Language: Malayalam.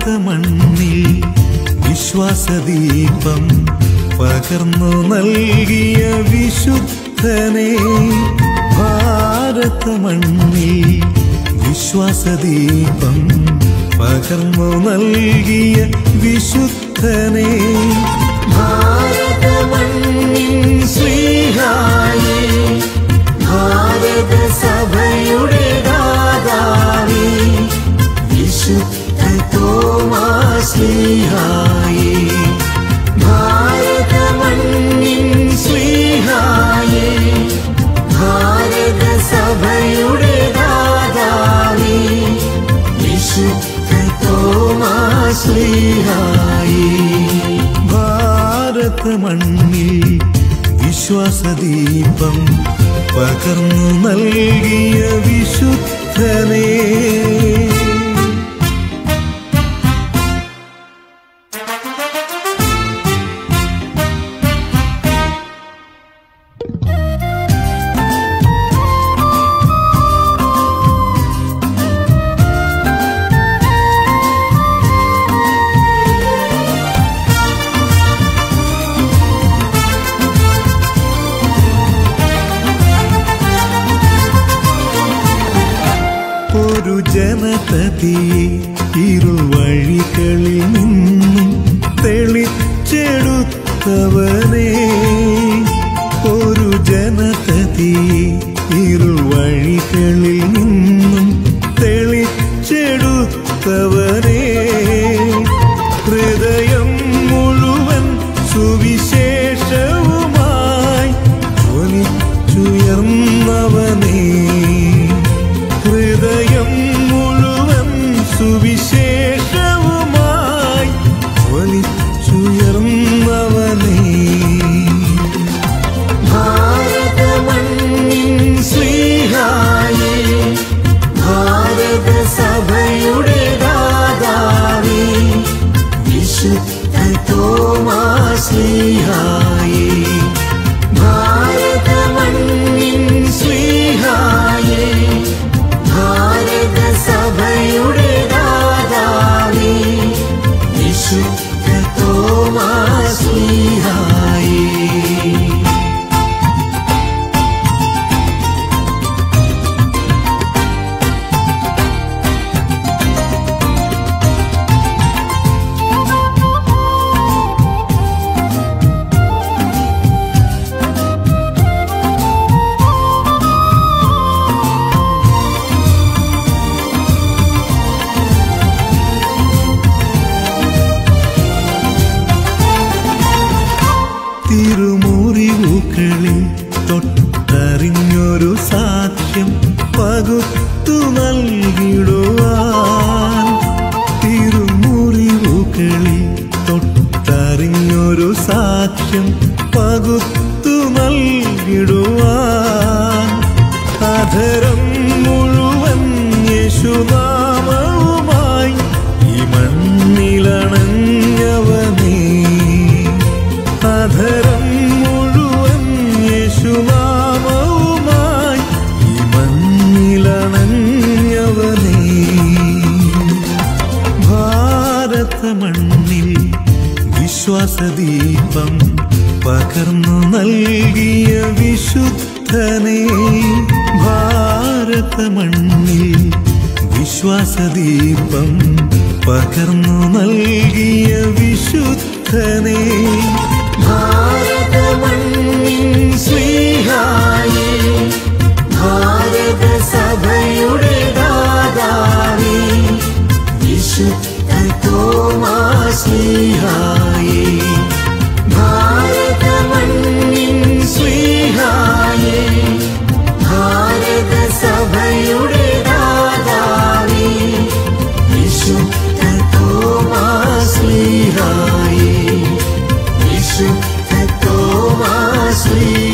ഭാരതമണ്ണിൽ വിശ്വാസദീപം പകർന്നു നൽകിയ വിശുദ്ധനെ ഭാരതമണ്ണിൽ വിശ്വാസദീപം പകർന്നു നൽകിയ വിശുദ്ധനെ ഭാരതമണ്ണിൻ ശ്രീഹായേ ഭാരത സഭയുടെ ദാതാവേ വിശുദ്ധ തോമാശ്ലീഹായേ ഭാരതമണ്ണിൻ ശ്രീഹായേ ഭാരത സഭയുടെ ദാതാവേ വിശുദ്ധ തോമാശ്ലീഹായേ ഭാരതമണ്ണിൽ വിശ്വാസദീപം പകർന്നു നൽകിയ വിശുദ്ധനേ ഒരു ജനതതിയെ ഇരുവഴികളിൽ നിന്നും തെളിച്ചെടുത്തവനെ ഒരു ജനതതിയെ ഇരുവഴികളിൽ നിന്നും തെളിച്ചെടുത്തവനെ ഹൃദയം മുഴുവൻ സുവിശേഷവുമായി ജ്വലിച്ചുയർന്നവനേ ഹൃദയം മുഴുവൻ സുവിശേഷവുമായി ജ്വലിച്ചുയർന്നവനേ ഭാരതമണ്ണിൻ ശ്രീഹായേ ഭാരത സഭയുടെ ദാതാവേ വിശുദ്ധ തോമാശ്ലീഹായേ ഭാരതമണ്ണിൻ ശ്രീഹായേ ഭാരത സഭയുടെ ദാതാവേ വിശുദ്ധ തോമാശ്ലീഹായേ തിരുമുറിവുകളിൽ തൊട്ടറിഞ്ഞൊരു സാക്ഷ്യം പകുത്തു നൽകിടുവാൻ തിരുമുറിവുകളിൽ തൊട്ടറിഞ്ഞൊരു സാക്ഷ്യം പകുത്തു നൽകിടുവാൻ അധരം മുഴുവൻ യേശുനാമവുമായി ഈ മണ്ണിലണഞ്ഞവനേ അധരം മുഴുവൻ യേശുനാമവുമായി ഈ മണ്ണിലണഞ്ഞവനേ ഭാരതമണ്ണിൽ വിശ്വാസദീപം പകർന്നു നൽകിയ വിശുദ്ധനെ ഭാരതമണ്ണിൽ വിശ്വാസദീപം പകർന്നു നൽകിയ വിശുദ്ധനെ ഭാരതമണ്ണിൻ ശ്രീഹായേ ഭാരത സഭയുടെ ദാതാവേ വിശുദ്ധ തോമാശ്ലീഹായേ ഭാരതമണ്ണിൻ ശ്രീഹായേ ഭാരത സഭയുടെ ദാതാവേ വിശുദ്ധ തോമാശ്ലീഹായേ വിശുദ്ധ തോമാശ്ലീ